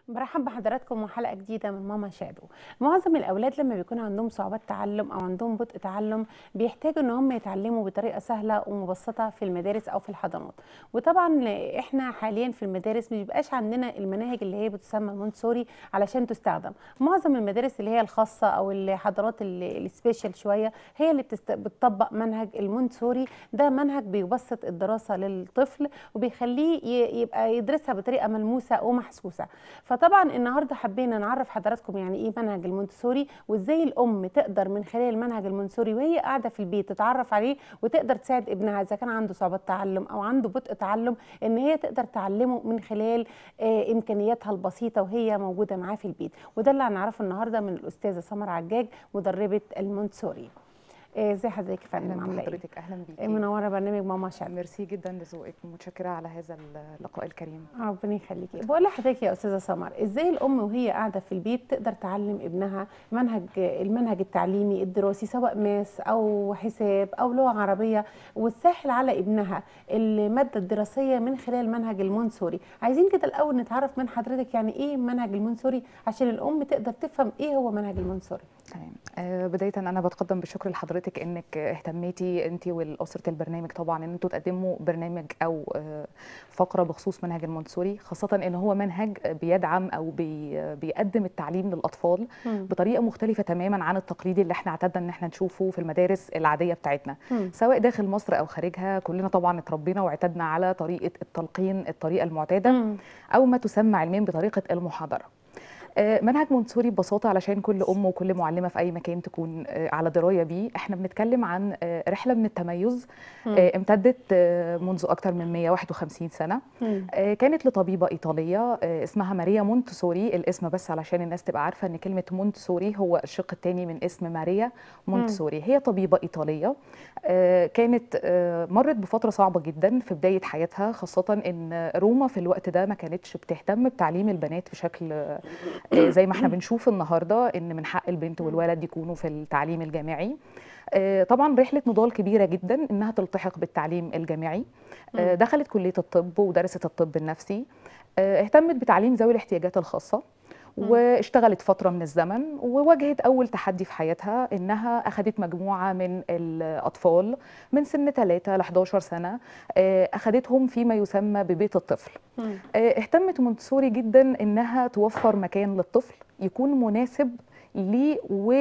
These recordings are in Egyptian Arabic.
برحب بحضراتكم وحلقه جديده من ماما شادو معظم الاولاد لما بيكون عندهم صعوبات تعلم او عندهم بطء تعلم بيحتاجوا ان هم يتعلموا بطريقه سهله ومبسطه في المدارس او في الحضانات وطبعا احنا حاليا في المدارس ما بيبقاش عندنا المناهج اللي هي بتسمى مونتسوري علشان تستخدم معظم المدارس اللي هي الخاصه او الحضانات ال- السبيشال شويه هي اللي بتست... بتطبق منهج المونتسوري ده منهج بيبسط الدراسه للطفل وبيخليه ي- يبقى يدرسها بطريقه ملموسه ومحسوسه فطبعا النهارده حبينا نعرف حضراتكم يعني ايه منهج المونتسوري وازاي الام تقدر من خلال منهج المونتسوري وهي قاعده في البيت تتعرف عليه وتقدر تساعد ابنها اذا كان عنده صعوبات تعلم او عنده بطء تعلم ان هي تقدر تعلمه من خلال آه، امكانياتها البسيطه وهي موجوده معاه في البيت وده اللي هنعرفه النهارده من الاستاذه سمر عجاج مدربه المونتسوري آه، ازي حضرتك يا فندم اهلا عامله ايه بحضرتك اهلا آه، بيكي منوره برنامج ماما شاد ميرسي جدا لذوقك متشكره على هذا اللقاء الكريم ربنا يخليكي بقول لحضرتك يا استاذه سمر ازاي الام وهي قاعده في البيت تقدر تعلم ابنها منهج المنهج التعليمي الدراسي سواء ماس او حساب او لغه عربيه وتسهل على ابنها الماده الدراسيه من خلال منهج المونسوري عايزين كده الاول نتعرف من حضرتك يعني ايه منهج المونسوري عشان الام تقدر تفهم ايه هو منهج المونسوري تمام آه بدايه انا بتقدم بالشكر لحضرتك انك اهتميتي انت والاسره البرنامج طبعا ان انتوا تقدموا برنامج او آه فقره بخصوص منهج المونتسوري خاصه ان هو منهج بيدعم او بي بيقدم التعليم للاطفال مم. بطريقه مختلفه تماما عن التقليدي اللي احنا اعتدنا ان احنا نشوفه في المدارس العاديه بتاعتنا مم. سواء داخل مصر او خارجها كلنا طبعا اتربينا واعتدنا على طريقه التلقين الطريقه المعتاده مم. او ما تسمى علميا بطريقه المحاضره آه، منهج مونتسوري ببساطه علشان كل ام وكل معلمه في اي مكان تكون آه، على درايه بيه احنا بنتكلم عن آه، رحله من التميز مم. آه، امتدت آه، منذ اكثر من 151 سنه مم. آه، كانت لطبيبه ايطاليه آه، اسمها ماريا مونتسوري الاسم بس علشان الناس تبقى عارفه ان كلمه مونتسوري هو الشق الثاني من اسم ماريا مونتسوري هي طبيبه ايطاليه آه، كانت آه، مرت بفتره صعبه جدا في بدايه حياتها خاصه ان روما في الوقت ده ما كانتش بتهتم بتعليم البنات بشكل آه، آه، زي ما احنا بنشوف النهارده ان من حق البنت والولد يكونوا في التعليم الجامعي آه، طبعا رحله نضال كبيره جدا انها تلتحق بالتعليم الجامعي آه، مم. دخلت كليه الطب ودرست الطب النفسي آه، اهتمت بتعليم ذوي الاحتياجات الخاصه مم. واشتغلت فترة من الزمن وواجهت أول تحدي في حياتها إنها أخذت مجموعة من الأطفال من سن 3 ل 11 سنة آه، أخذتهم فيما يسمى ببيت الطفل مم. آه، اهتمت مونتسوري جدا انها توفر مكان للطفل يكون مناسب ليه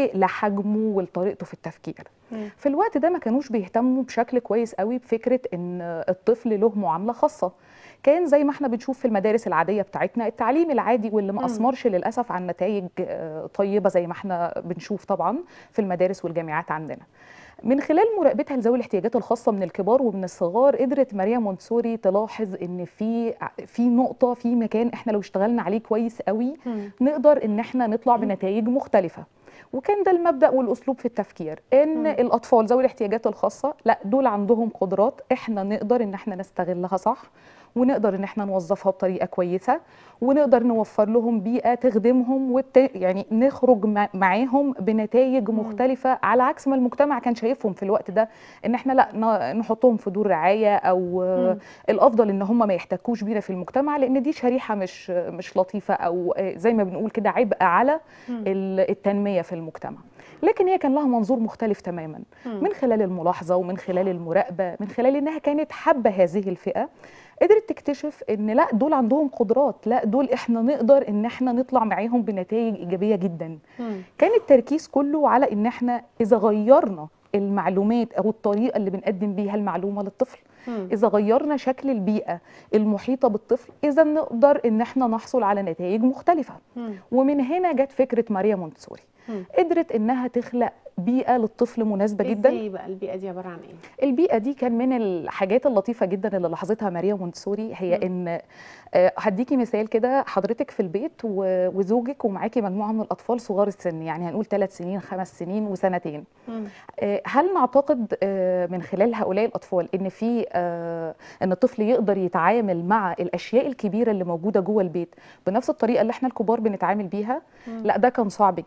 ولحجمه ولطريقته في التفكير مم. في الوقت ده ما كانوش بيهتموا بشكل كويس قوي بفكره ان الطفل له معامله خاصه كان زي ما احنا بنشوف في المدارس العاديه بتاعتنا التعليم العادي واللي ما مم. اثمرش للاسف عن نتائج آه، طيبه زي ما احنا بنشوف طبعا في المدارس والجامعات عندنا من خلال مراقبتها لذوي الاحتياجات الخاصه من الكبار ومن الصغار قدرت ماريا مونتسوري تلاحظ ان في في نقطه في مكان احنا لو اشتغلنا عليه كويس قوي مم. نقدر ان احنا نطلع بنتائج مختلفه وكان ده المبدا والاسلوب في التفكير ان مم. الاطفال ذوي الاحتياجات الخاصه لا دول عندهم قدرات احنا نقدر ان احنا نستغلها صح ونقدر ان احنا نوظفها بطريقه كويسه ونقدر نوفر لهم بيئه تخدمهم وت... يعني نخرج مع- معاهم بنتائج مم. مختلفه على عكس ما المجتمع كان شايفهم في الوقت ده ان احنا لا ن- نحطهم في دور رعايه او مم. الافضل ان هم ما يحتكوش بينا في المجتمع لان دي شريحه مش مش لطيفه او زي ما بنقول كده عبء على مم. ال- التنميه في المجتمع لكن هي كان لها منظور مختلف تماما مم. من خلال الملاحظه ومن خلال المراقبه من خلال انها كانت حابه هذه الفئه قدرت تكتشف ان لا دول عندهم قدرات لا دول احنا نقدر ان احنا نطلع معاهم بنتائج ايجابيه جدا مم. كان التركيز كله على ان احنا اذا غيرنا المعلومات او الطريقه اللي بنقدم بيها المعلومه للطفل مم. اذا غيرنا شكل البيئه المحيطه بالطفل اذا نقدر ان احنا نحصل على نتائج مختلفه مم. ومن هنا جت فكره ماريا مونتسوري مم. قدرت انها تخلق بيئه للطفل مناسبه جدا ازاي بقى البيئه دي عباره عن ايه البيئه دي كان من الحاجات اللطيفه جدا اللي لاحظتها ماريا مونتسوري هي مم. ان آه، هديكي مثال كده حضرتك في البيت و- وزوجك ومعاكي مجموعه من الاطفال صغار السن يعني هنقول ثلاث سنين خمس سنين وسنتين مم. آه، هل نعتقد آه، من خلال هؤلاء الاطفال ان في آه، ان الطفل يقدر يتعامل مع الاشياء الكبيره اللي موجوده جوه البيت بنفس الطريقه اللي احنا الكبار بنتعامل بيها مم. لا ده كان صعب جدا ف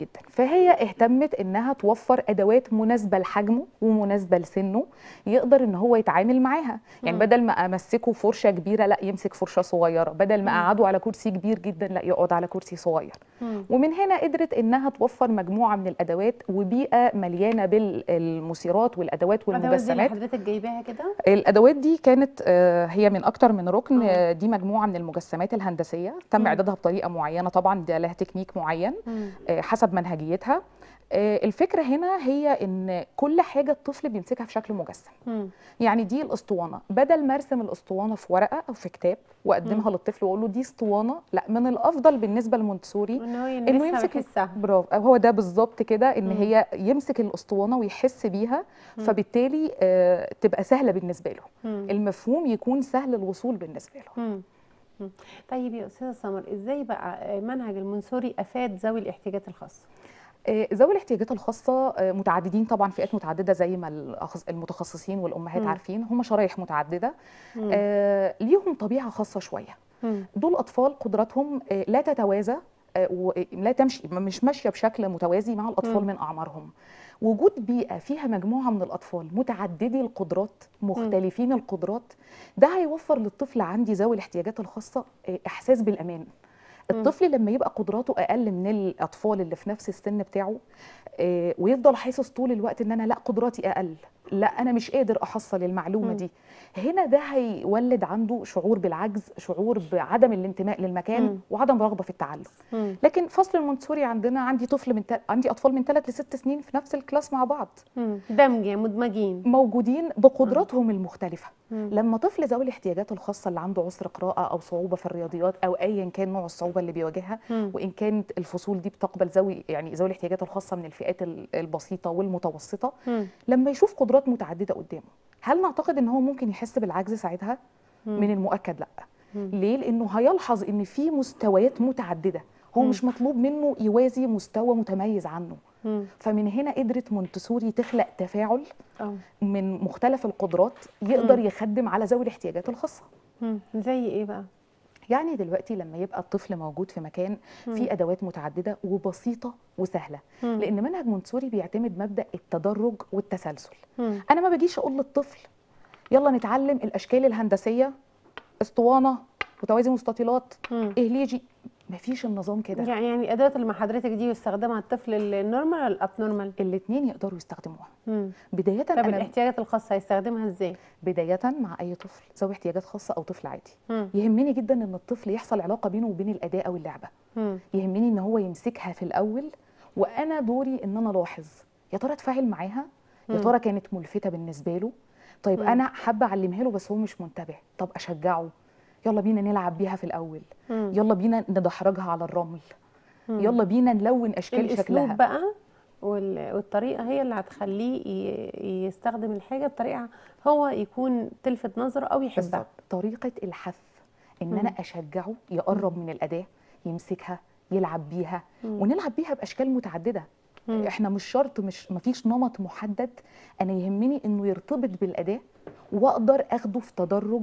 فهي اهتمت انها توفر ادوات مناسبه لحجمه ومناسبه لسنه يقدر ان هو يتعامل معاها يعني مم. بدل ما امسكه فرشه كبيره لا يمسك فرشه صغيره بدل ما مم. اقعده على كرسي كبير جدا لا يقعد على كرسي صغير مم. ومن هنا قدرت انها توفر مجموعه من الادوات وبيئه مليانه بالمثيرات والادوات الادوات دي اللي والمجسمات حضرتك جايباها كده الادوات دي كانت آه، هي من اكتر من ركن آه. آه، دي مجموعه من المجسمات الهندسيه تم مم. اعدادها بطريقه معينه طبعا ده لها تكنيك معين مم. آه، حسب منهجيتها آه، الفكره هنا هي ان كل حاجه الطفل بيمسكها في شكل مجسم مم. يعني دي الاسطوانه بدل ما ارسم الاسطوانه في ورقه او في كتاب واقدمها للطفل واقول له دي اسطوانه لا من الافضل بالنسبه لمونتسوري ان هو انه يلمسها يمسك ويحسها برافو هو ده بالظبط كده ان مم. هي يمسك الاسطوانه ويحس بيها مم. فبالتالي آه، تبقى سهله بالنسبه له مم. المفهوم يكون سهل الوصول بالنسبه له مم. مم. طيب يا استاذه سمر ازاي بقى منهج المنصوري افاد ذوي الاحتياجات الخاصه آه، ذوي الاحتياجات الخاصه آه، متعددين طبعا فئات متعدده زي ما الأخص- المتخصصين والامهات مم. عارفين هم شرايح متعدده مم. آه، ليهم طبيعه خاصه شويه مم. دول اطفال قدراتهم آه، لا تتوازى آه، ولا تمشي مش ماشيه بشكل متوازي مع الاطفال مم. من اعمارهم وجود بيئه فيها مجموعه من الاطفال متعددي القدرات مختلفين القدرات ده هيوفر للطفل عندي ذوي الاحتياجات الخاصه آه، احساس بالامان الطفل لما يبقى قدراته اقل من الاطفال اللي في نفس السن بتاعه آه، ويفضل حاسس طول الوقت ان انا لا قدراتي اقل لا انا مش قادر احصل المعلومه مم. دي هنا ده هيولد عنده شعور بالعجز شعور بعدم الانتماء للمكان مم. وعدم رغبه في التعلم مم. لكن فصل المونتسوري عندنا عندي طفل من تل... عندي اطفال من 3 ل 6 سنين في نفس الكلاس مع بعض مم. دمج يعني مدمجين موجودين بقدراتهم المختلفه مم. لما طفل ذوي الاحتياجات الخاصه اللي عنده عسر قراءه او صعوبه في الرياضيات او ايا كان نوع الصعوبه اللي بيواجهها مم. وان كانت الفصول دي بتقبل ذوي يعني ذوي الاحتياجات الخاصه من الفئات ال- البسيطه والمتوسطه مم. لما يشوف قدرات متعدده قدامه هل نعتقد ان هو ممكن يحس بالعجز ساعتها مم. من المؤكد لا مم. ليه لانه هيلحظ ان في مستويات متعدده هو مم. مش مطلوب منه يوازي مستوى متميز عنه مم. فمن هنا قدرت مونتسوري تخلق تفاعل اه من مختلف القدرات يقدر مم. يخدم على ذوي الاحتياجات الخاصه مم. زي ايه بقى يعني دلوقتي لما يبقى الطفل موجود في مكان مم. فيه ادوات متعدده وبسيطه وسهله مم. لان منهج مونتسوري بيعتمد مبدا التدرج والتسلسل مم. انا ما بجيش اقول للطفل يلا نتعلم الاشكال الهندسيه اسطوانه متوازي مستطيلات مم. اهليجي مفيش النظام كده يعني يعني الادوات اللي مع حضرتك دي يستخدمها الطفل النورمال ولا الابنورمال الاثنين يقدروا يستخدموها مم. بدايه طب انا الاحتياجات الخاصه هيستخدمها ازاي بدايه مع اي طفل ذوي احتياجات خاصه او طفل عادي مم. يهمني جدا ان الطفل يحصل علاقه بينه وبين الاداه او اللعبه مم. يهمني ان هو يمسكها في الاول وانا دوري ان انا الاحظ يا ترى اتفاعل معاها يا مم. ترى كانت ملفته بالنسبه له طيب مم. انا حابه اعلمها له بس هو مش منتبه طب اشجعه يلا بينا نلعب بيها في الاول مم. يلا بينا ندحرجها على الرمل مم. يلا بينا نلون اشكال الاسلوب شكلها بقى وال- والطريقه هي اللي هتخليه ي- يستخدم الحاجه بطريقه هو يكون تلفت نظره او يحبها بالظبط طريقه الحث ان مم. انا اشجعه يقرب من الاداه يمسكها يلعب بيها مم. ونلعب بيها باشكال متعدده مم. احنا مش شرط مش مفيش نمط محدد انا يهمني انه يرتبط بالاداه واقدر اخده في تدرج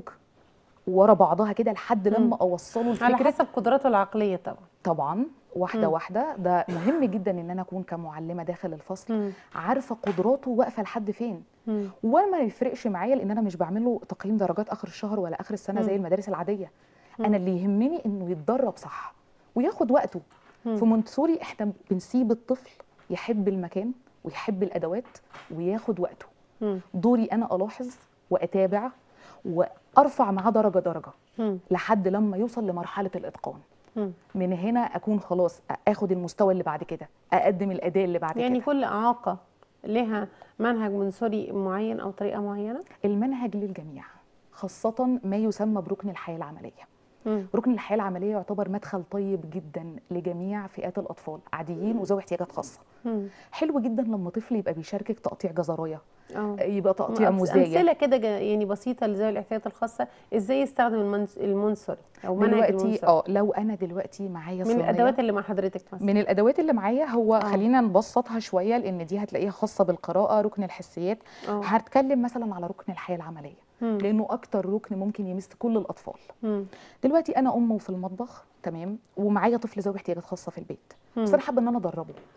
ورا بعضها كده لحد مم. لما اوصله على لفكره حسب قدراته العقليه طبعا طبعا واحده مم. واحده ده مهم جدا ان انا اكون كمعلمه داخل الفصل مم. عارفه قدراته واقفه لحد فين مم. وما يفرقش معايا لان انا مش بعمل له تقييم درجات اخر الشهر ولا اخر السنه مم. زي المدارس العاديه مم. انا اللي يهمني انه يتدرب صح وياخد وقته مم. في مونتسوري احنا بنسيب الطفل يحب المكان ويحب الادوات وياخد وقته مم. دوري انا الاحظ واتابع وارفع معاه درجه درجه مم. لحد لما يوصل لمرحله الاتقان مم. من هنا اكون خلاص اخد المستوى اللي بعد كده اقدم الاداء اللي بعد يعني كده كل اعاقه لها منهج منصوري معين او طريقه معينه المنهج للجميع خاصه ما يسمى بركن الحياه العمليه مم. ركن الحياه العمليه يعتبر مدخل طيب جدا لجميع فئات الاطفال عاديين وذوي احتياجات خاصه مم. حلو جدا لما طفل يبقى بيشاركك تقطيع جزرايه اه يبقى تقطيع أمس- موزايه امثله كده جا- يعني بسيطه لذوي الاحتياجات الخاصه ازاي يستخدم المنس- المنصري او منهج دلوقتي المنصري اه لو انا دلوقتي معايا من صينيه الادوات اللي مع حضرتك مثلا من الادوات اللي معايا هو آه. خلينا نبسطها شويه لان دي هتلاقيها خاصه بالقراءه ركن الحسيات اه هتكلم مثلا على ركن الحياه العمليه مم. لانه اكتر ركن ممكن يمس كل الاطفال مم. دلوقتي انا ام وفي المطبخ تمام ومعايا طفل ذوي احتياجات خاصه في البيت مم. بس انا حابه ان انا ادربه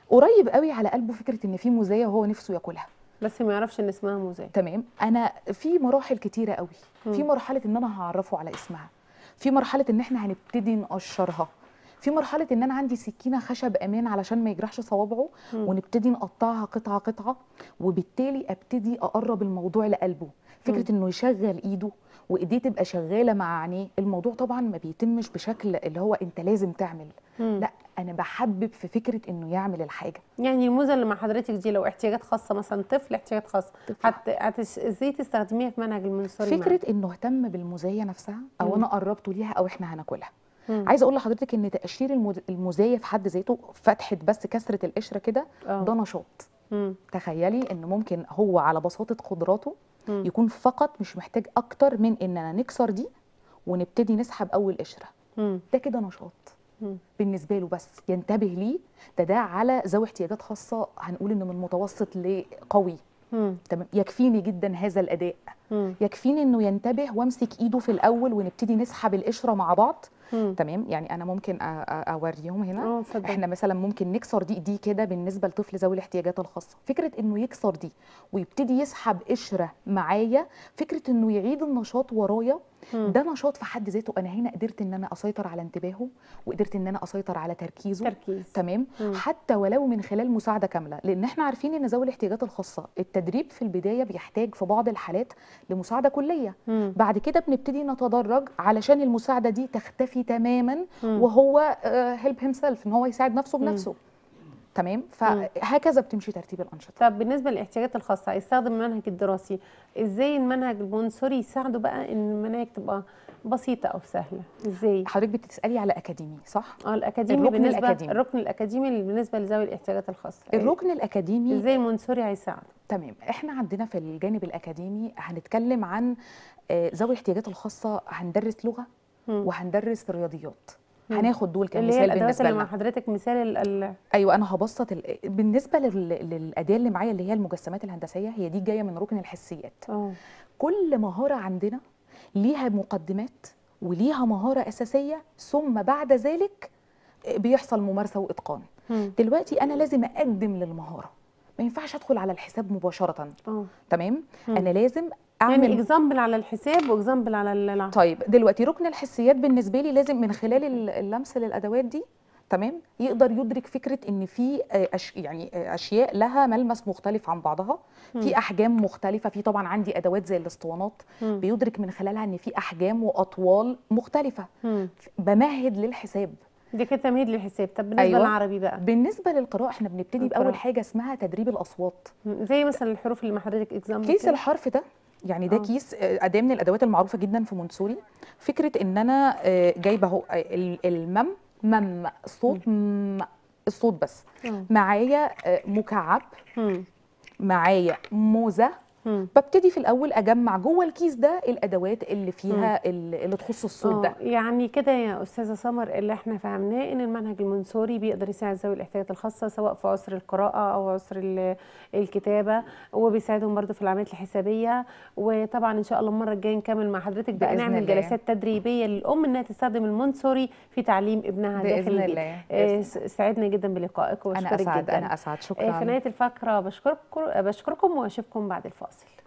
قريب قوي على قلبه فكره ان في موزايه وهو نفسه ياكلها بس ما يعرفش ان اسمها موزاية تمام انا في مراحل كتيره قوي في مم. مرحله ان انا هعرفه على اسمها في مرحله ان احنا هنبتدي نقشرها في مرحله ان انا عندي سكينه خشب امان علشان ما يجرحش صوابعه مم. ونبتدي نقطعها قطعه قطعه وبالتالي ابتدي اقرب الموضوع لقلبه فكره انه يشغل ايده وايديه تبقى شغاله مع عينيه الموضوع طبعا ما بيتمش بشكل اللي هو انت لازم تعمل مم. لا انا بحبب في فكره انه يعمل الحاجه يعني الموزه اللي مع حضرتك دي لو احتياجات خاصه مثلا طفل احتياجات خاصه طفل. هت... هتش... ازاي تستخدميها في منهج المنصوري فكره انه اهتم بالمزايه نفسها او مم. انا قربته ليها او احنا هناكلها مم. عايزه اقول لحضرتك ان تقشير المز- المزايه في حد ذاته فتحه بس كسره القشره كده آه. ده نشاط مم. تخيلي ان ممكن هو على بساطه قدراته مم. يكون فقط مش محتاج اكتر من اننا نكسر دي ونبتدي نسحب اول قشره مم. ده كده نشاط مم. بالنسبه له بس ينتبه ليه ده ده على ذوي احتياجات خاصه هنقول انه من متوسط لقوي مم. تمام يكفيني جدا هذا الاداء مم. يكفيني انه ينتبه وامسك ايده في الاول ونبتدي نسحب القشره مع بعض مم. تمام يعني انا ممكن أ- أ- اوريهم هنا اه اتفضلي. احنا مثلا ممكن نكسر دي دي كده بالنسبه لطفل ذوي الاحتياجات الخاصه فكره انه يكسر دي ويبتدي يسحب قشره معايا فكره انه يعيد النشاط ورايا مم. ده نشاط في حد ذاته انا هنا قدرت ان انا اسيطر على انتباهه وقدرت ان انا اسيطر على تركيزه تركيز تمام مم. حتى ولو من خلال مساعده كامله لان احنا عارفين ان ذوي الاحتياجات الخاصه التدريب في البدايه بيحتاج في بعض الحالات لمساعده كليه مم. بعد كده بنبتدي نتدرج علشان المساعده دي تختفي تماما مم. وهو هيلب هيم سيلف ان هو يساعد نفسه مم. بنفسه تمام فهكذا بتمشي ترتيب الانشطه طب بالنسبه للاحتياجات الخاصه هيستخدم المنهج الدراسي ازاي المنهج المنصوري يساعده بقى ان المناهج تبقى بسيطه او سهله ازاي حضرتك بتسالي على اكاديمي صح اه الاكاديمي الركن بالنسبه الأكاديمي. الركن الاكاديمي اللي بالنسبه لذوي الاحتياجات الخاصه الركن الاكاديمي ازاي المنصوري هيساعده تمام احنا عندنا في الجانب الاكاديمي هنتكلم عن آه، ذوي الاحتياجات الخاصه هندرس لغه مم. وهندرس رياضيات مم. هناخد دول اللي هي كمثال الادوات بالنسبه اللي مع لنا حضرتك مثال ال- ال- ايوه انا هبسط ال... بالنسبه لل... للاداه اللي معايا اللي هي المجسمات الهندسيه هي دي جايه من ركن الحسيات اه كل مهاره عندنا ليها مقدمات وليها مهاره اساسيه ثم بعد ذلك بيحصل ممارسه واتقان مم. دلوقتي انا لازم اقدم للمهاره ما ينفعش ادخل على الحساب مباشره اه تمام مم. انا لازم يعني اعمل اكزامبل على الحساب واكزامبل على الع- طيب دلوقتي ركن الحسيات بالنسبه لي لازم من خلال ال- اللمس للادوات دي تمام يقدر يدرك فكره ان في آه، أش يعني آه، اشياء لها ملمس مختلف عن بعضها في احجام مختلفه في طبعا عندي ادوات زي الاسطوانات مم. بيدرك من خلالها ان في احجام واطوال مختلفه مم. بمهد للحساب دي كده تمهيد للحساب طب بالنسبه أيوة. للعربي بقى بالنسبه للقراءه احنا بنبتدي القراءة. باول حاجه اسمها تدريب الاصوات مم. زي مثلا الحروف اللي مع حضرتك اكزامبل كيس الحرف ده يعني ده آه. كيس آه، اداه من الادوات المعروفه جدا في مونتسوري فكره ان انا آه، جايبه اهو آه، ال- المم مم صوت م الصوت بس معايا آه، مكعب معايا موزه ببتدي في الاول اجمع جوه الكيس ده الادوات اللي فيها ال- اللي تخص الصوت ده يعني كده يا استاذه سمر اللي احنا فهمناه ان المنهج المنصوري بيقدر يساعد ذوي الاحتياجات الخاصه سواء في عسر القراءه او عسر ال- الكتابه وبيساعدهم برضو في العمليات الحسابيه وطبعا ان شاء الله المره الجايه نكمل مع حضرتك بقى بإذن نعمل الله. جلسات تدريبيه للام انها تستخدم المنصوري في تعليم ابنها بإذن داخل البيت الله. آه، بإذن س- سعدنا جدا بلقائك انا وبشكرك اسعد جدا انا اسعد آه، شكرا في نهايه الفقره بشكركم بشكركم واشوفكم بعد الفاصل